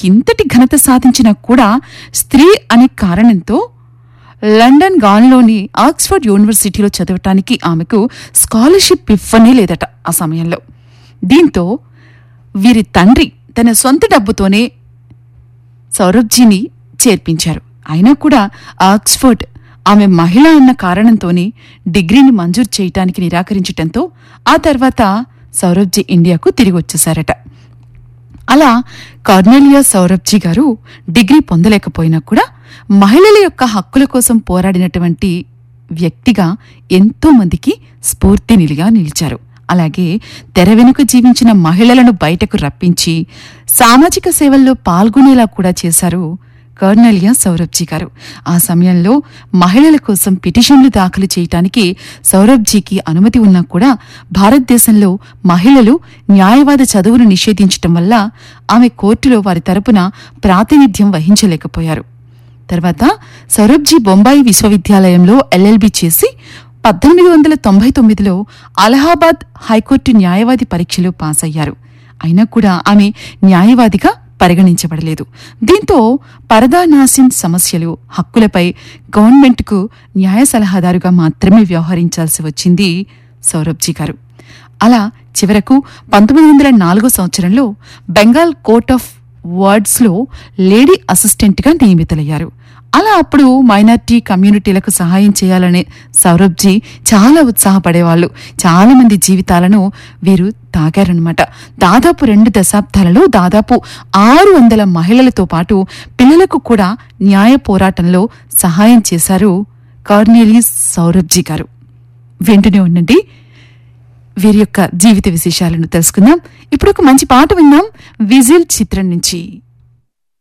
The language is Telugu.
ఇంతటి ఘనత సాధించినా కూడా స్త్రీ అనే కారణంతో లండన్ గాన్లోని ఆక్స్ఫర్డ్ యూనివర్సిటీలో చదవటానికి ఆమెకు స్కాలర్షిప్ ఇవ్వనే లేదట ఆ సమయంలో దీంతో వీరి తండ్రి తన సొంత డబ్బుతోనే సౌరభ్జీని చేర్పించారు అయినా కూడా ఆక్స్ఫర్డ్ ఆమె మహిళ అన్న కారణంతోనే డిగ్రీని మంజూరు చేయటానికి నిరాకరించటంతో ఆ తర్వాత సౌరభ్జీ ఇండియాకు తిరిగి వచ్చేశారట అలా కార్నెలియా సౌరభ్జీ గారు డిగ్రీ పొందలేకపోయినా కూడా మహిళల యొక్క హక్కుల కోసం పోరాడినటువంటి వ్యక్తిగా ఎంతో మందికి స్ఫూర్తినిలిగా నిలిచారు అలాగే తెర వెనుక జీవించిన మహిళలను బయటకు రప్పించి సామాజిక సేవల్లో పాల్గొనేలా కూడా చేశారు కర్నలియా సౌరభ్జీ గారు ఆ సమయంలో మహిళల కోసం పిటిషన్లు దాఖలు చేయటానికి సౌరభ్జీకి అనుమతి ఉన్నా కూడా భారతదేశంలో మహిళలు న్యాయవాద చదువును నిషేధించటం వల్ల ఆమె కోర్టులో వారి తరపున ప్రాతినిధ్యం వహించలేకపోయారు తర్వాత సౌరభ్జీ బొంబాయి విశ్వవిద్యాలయంలో ఎల్ఎల్బి చేసి పద్దెనిమిది వందల తొంభై తొమ్మిదిలో అలహాబాద్ హైకోర్టు న్యాయవాది పరీక్షలో పాస్ అయ్యారు అయినా కూడా ఆమె న్యాయవాదిగా పరిగణించబడలేదు దీంతో పరదా నాసిన్ సమస్యలు హక్కులపై గవర్నమెంట్కు న్యాయ సలహాదారుగా మాత్రమే వ్యవహరించాల్సి వచ్చింది సౌరభ్జీ గారు అలా చివరకు పంతొమ్మిది వందల నాలుగో సంవత్సరంలో బెంగాల్ కోర్ట్ ఆఫ్ వర్డ్స్లో లేడీ అసిస్టెంట్గా నియమితులయ్యారు అలా అప్పుడు మైనార్టీ కమ్యూనిటీలకు సహాయం చేయాలనే సౌరభ్జీ చాలా ఉత్సాహపడేవాళ్ళు చాలా మంది జీవితాలను వీరు తాగారనమాట దాదాపు రెండు దశాబ్దాలలో దాదాపు ఆరు వందల మహిళలతో పాటు పిల్లలకు కూడా న్యాయ పోరాటంలో సహాయం చేశారు కార్నేలియస్ సౌరభ్జీ గారు వింటూనే ఉండండి వీరి యొక్క జీవిత విశేషాలను తెలుసుకుందాం ఇప్పుడు ఒక మంచి పాట విందాం విజిల్ చిత్రం నుంచి